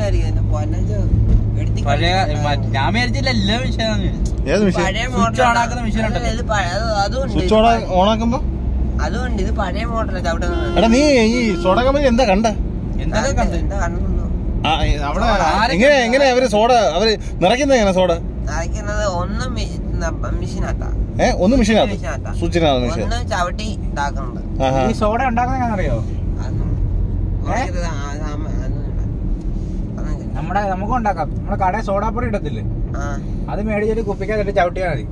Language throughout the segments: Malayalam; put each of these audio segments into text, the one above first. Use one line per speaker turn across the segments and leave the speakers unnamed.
മെഷീനായിരിക്കും എന്റെ പൊന്നോ എടുത്തി
പഴയ മറ്റ് ഞാൻ വിചാരിച്ചില്ല എല്ലാ മെഷീനാണ്
ഏത് മെഷീൻ
പഴയ
Switch
മോഡൽ
on ആക്കുന്ന machine ഉണ്ടല്ലോ.
ഇത് പഴയ- അത് അതുണ്ട്
സ്വിച്ച് ഓൺ ഓണാക്കുമ്പോ
അതുണ്ട് ഇത് പഴയ മോഡലാണ് ചവിട്ടുന്നത്
എടാ നീ ഈ സോഡ കമ്പനി എന്താ എന്താ
എന്തൊക്കെ കണ്ട്
എന്താ കണ്ടിട്ടുണ്ടോ
ആ, ഈ അവിടെ
ആരൊക്കെ
എങ്ങനെ എങ്ങനെ അവര് സോഡ അവര് നിറയ്ക്കുന്നത് എങ്ങനെ സോഡ
നിറയ്ക്കുന്നത് ഒന്ന് മെഷീനകത്താ
ഏ ഒന്ന് മെഷീനകത്ത്
മെഷീനകത്താ
സ്വിച്ചിനകത്ത് മെഷീൻ
ഒന്ന് ചവിട്ടി ഇതാക്കുന്നുണ്ട്
ആഹാ
ഈ സോഡ ഉണ്ടാക്കുന്ന അറിയോ
അതൊന്നും ഉറക്കരുത്. ആ, അത് അമ്മ- അതൊന്നും ഇല്ല. അതൊന്നും ഇല്ല.
നമ്മുടെ നമുക്ക് ഉണ്ടാക്കാം നമ്മുടെ കടയിൽ സോഡാപ്പൊടി ഇടത്തില്ലേ
ആ.
അത് മേടിച്ചിട്ട് കുപ്പിക്കകത്തിട്ട് ചവിട്ടിയാൽ മതി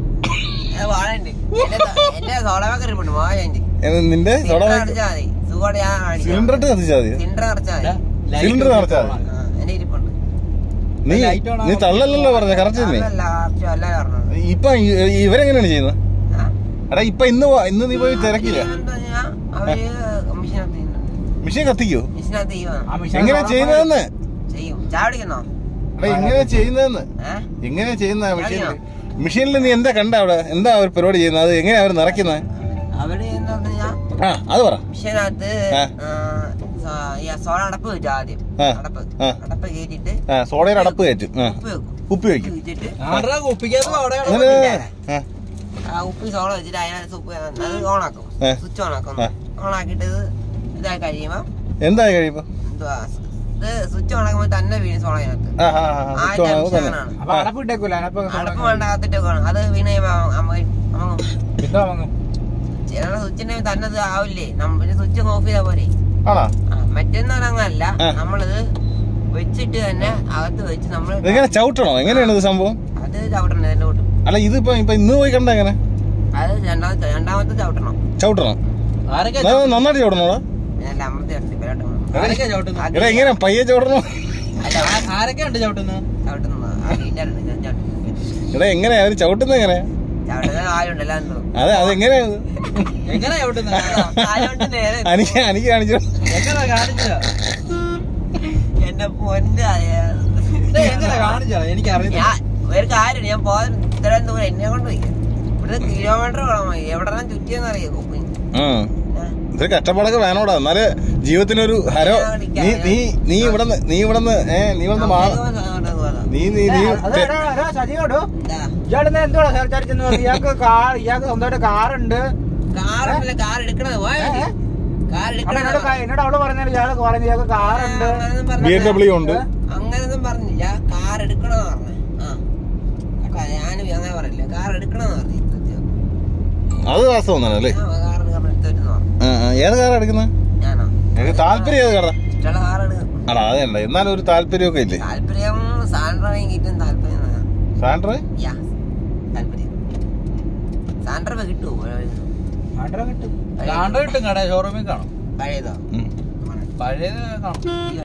അത് വാഴയുണ്ട്. എന്റെ സ- എന്റെ സോളമൊക്കെ ഇരിപ്പുണ്ട് വാഴയുണ്ട്
ഏത് നിന്റെ സോഡ
സിലിണ്ടർ അടച്ചാ മതി സുഖമായിട്ട് ഞാൻ കാണിക്കാം.
സിലിണ്ടർ ഇട്ട് കത്തിച്ചാൽ മതി
സിലിണ്ടർ അടച്ചാ മതി
സിലിണ്ടർ നിറച്ചാൽ മതി
ആ, എന്റെ ഇരിപ്പുണ്ട്
നീ
ലൈറ്റ് ഓൺ
നീ
ആവാൻ
തള്ളല്ലല്ലോ പറഞ്ഞ കറക്റ്റ് തന്നെ
അതല്ല ആവശ്യം അല്ല പറഞ്ഞത്
ഇപ്പൊ ഈ- ഇവരെങ്ങനെയാണ് ചെയ്യുന്നത്
ആ?
എടാ ഇപ്പൊ ഇന്ന് പോ- ഇന്ന് നീ പോയി തിരക്കില്ല
എന്താ ചെയ്യാ? അവര് മെഷീനകത്ത് ചെയ്യുന്നുണ്ട്.
മെഷീൻ കത്തിക്കോ
മെഷീനകത്ത് ചെയ്യുവാണ്.
ആ മെഷീൻ
എങ്ങനെ ചെയ്യുന്നതെന്ന്
ചെയ്യും ചായ കുടിക്കുന്നോ
എടാ എങ്ങനെ ചെയ്യുന്നതെന്ന്
ഏഹ്
എങ്ങനെ ചെയ്യുന്ന മെഷീനിൽ മെഷീനിൽ നീ എന്താ കണ്ട അവിടെ എന്താ അവർ പരിപാടി ചെയ്യുന്നത് അത് എങ്ങനെയാ അവർ നിറയ്ക്കുന്നത്
അവര് എന്താ ചെയ്യാ
ആ അത് പറ
മെഷീനകത്ത്
ആ.
ആ, സോ- ഈ സോഡ അടപ്പ് വെച്ചു ആദ്യം
ആ.
അടപ്പ്
ആ.
അടപ്പ് കയറ്റിട്ട്
ആ സോഡയുടെ അടപ്പ് കയറ്റും ആ
ഉപ്പ് വെക്കും
ഉപ്പി വെക്കും
വെച്ചിട്ട്
ആരുടെ കുപ്പിക്കകത്ത് സോഡ
അങ്ങനെ ആ
ആ ഉപ്പ് സോഡ വെച്ചിട്ട് അതിനകത്ത് ഉപ്പ് അത് ഓണാക്കും
ആ.
സ്വിച്ച് ഓണാക്കും
ആ.
ഓണാക്കിയിട്ട് ഇത് ഇതായി കഴിയുമ്പോ
എന്തായി കഴിയുമ്പോ
എന്തുവാ ഇത് സ്വിച്ച് ഓണാക്കുമ്പോ തന്നെ വീണ് സോഡ അതിനകത്ത്
ആ ആ ആ, ആ,
ആ
സ്വിച്ച് ഓൺ ആകുമ്പോ തന്നെ
ടെൻഷനാണ്
അപ്പൊ അടപ്പ് ഇട്ടേക്കൂല അടപ്പ്
അടപ്പ് വേണ്ടാകത്തിട്ട് വേണം അത് വീണ് കഴിയുമ്പോ അമ്മ- അമ്മ
എന്തോ വാങ്ങും
ചില സ്വിച്ചിന്റെ തന്നെ ഇത് ആവില്ലേ നമ്മ പിന്നെ സ്വിച്ച് ഓഫ് ചെയ്താ പോരെ
ആണോ
ആ, മറ്റേന്ന് അങ്ങനല്ല
ആ.
നമ്മളിത് വെച്ചിട്ട് തന്നെ അകത്ത് വെച്ച് നമ്മൾ
ഇതെങ്ങനെ ചവിട്ടണോ എങ്ങനെയാണ് ഇത് സംഭവം
അത് ചവിട്ടണം ഇതിന്റെ കൂട്ട്
അല്ല ഇതിപ്പോ ഇപ്പൊ ഇന്ന് പോയി കണ്ട എങ്ങനെ
അത് രണ്ടാമത്തെ രണ്ടാമത്തെ ചവിട്ടണം
ചവിട്ടണം
ആരൊക്കെ
ന- നന്നായിട്ട് ചവിട്ടണോടാ
ഞാൻ അമ്പത്തി രണ്ട് പേരോട്ട്
ആരൊക്കെ ചവിട്ടുന്നത്
എടാ എങ്ങനെ പയ്യെ ചവിട്ടണോ
ആരൊക്കെ ഉണ്ട് ചവിട്ടുന്നത്
ചവിട്ടുന്നു ആ വീട്ടുകാരുണ്ട് ഞാൻ ചവിട്ടുന്നു
എടാ എങ്ങനെയാ അവര് ചവിട്ടുന്നത് എങ്ങനെ
ചവിട്ടുന്ന കാലുണ്ടല്ലോ എന്തോ
അതെ അതെങ്ങനെയാ ഇത്?
എങ്ങനെ ചവിട്ടുന്നത്
കാലുകൊണ്ട് നേരെ
എനിക്ക് എനിക്ക് കാണിച്ചു
എങ്ങനെ കാണിച്ചോ
എന്റെ പൊന്ന്
എങ്ങനെ കാണിച്ചോ എനിക്ക് അറിയില്ല
ഞാൻ ഒരു കാര്യം ഞാൻ പോകാൻ ഇത്രയും ദൂരം എന്നെ കൊണ്ട് വയ്ക്കാം ഇവിടുത്തെ കിലോമീറ്റർ വേണം എവിടെ ചുറ്റിയെന്ന് അറിയാം കുപ്പി
ഉം ഇതൊരു കഷ്ടപ്പാടൊക്കെ വേണോടാ എന്നാല് ജീവിതത്തിനൊരു ഹരോ നീ നീ നീ ഇവിടെ നീ ഇവിടെ ഏ നീ ഇവിടെ മാ നീ നീ നീ
സജീവോടോ ഇയാളെന്താ എന്തുവാ സംസാരിച്ചെന്ന് പറഞ്ഞു ഇയാൾക്ക് കാർ ഇയാൾക്ക് സ്വന്തമായിട്ട് കാറുണ്ട്
കാറല്ല കാർ എടുക്കണത് പോയാ കാർ
അവിടെ എന്നോട് ക- എന്നോട് അവള് പറഞ്ഞാൽ ഇയാൾക്ക് പറഞ്ഞു ഇയാൾക്ക് കാറുണ്ട്
ബി എം ഡബ്ല്യു ഉണ്ട്
അങ്ങനൊന്നും പറഞ്ഞില്ല കാർ എടുക്കണമെന്ന് പറഞ്ഞു ആ ഞാനും അങ്ങനെ പറയില്ല കാർ എടുക്കണമെന്ന് പറഞ്ഞു സത്യം.
അത് വാസ്തവം തന്നെ അല്ലേ
ഞാൻ കാർ എടുക്കാൻ എടുത്തു പറഞ്ഞു
ആ, ആ, ഏത് കാറാ എടുക്കുന്നത്
ഞാനോ
എനിക്ക് താല്പര്യം ഏത് കാറാ
ഇഷ്ടമുള്ള കാർ എടുക്കും
ആടാ അതല്ല എന്നാലും ഒരു താല്പര്യമൊക്കെ ഇല്ലേ
താല്പര്യം സാൻഡ്ര വാങ്ങിയിട്ടും താല്പര്യം
സാൻഡ്രേ
യാ താല്പര്യം സാൻഡ്ര കിട്ടുമോ
ആണ്ടറ കിട്ടും ആണ്ടറ കിട്ടും കട ഷോറൂമിൽ കാണും
പഴയതോ
ഉം.
പഴയത് കാണും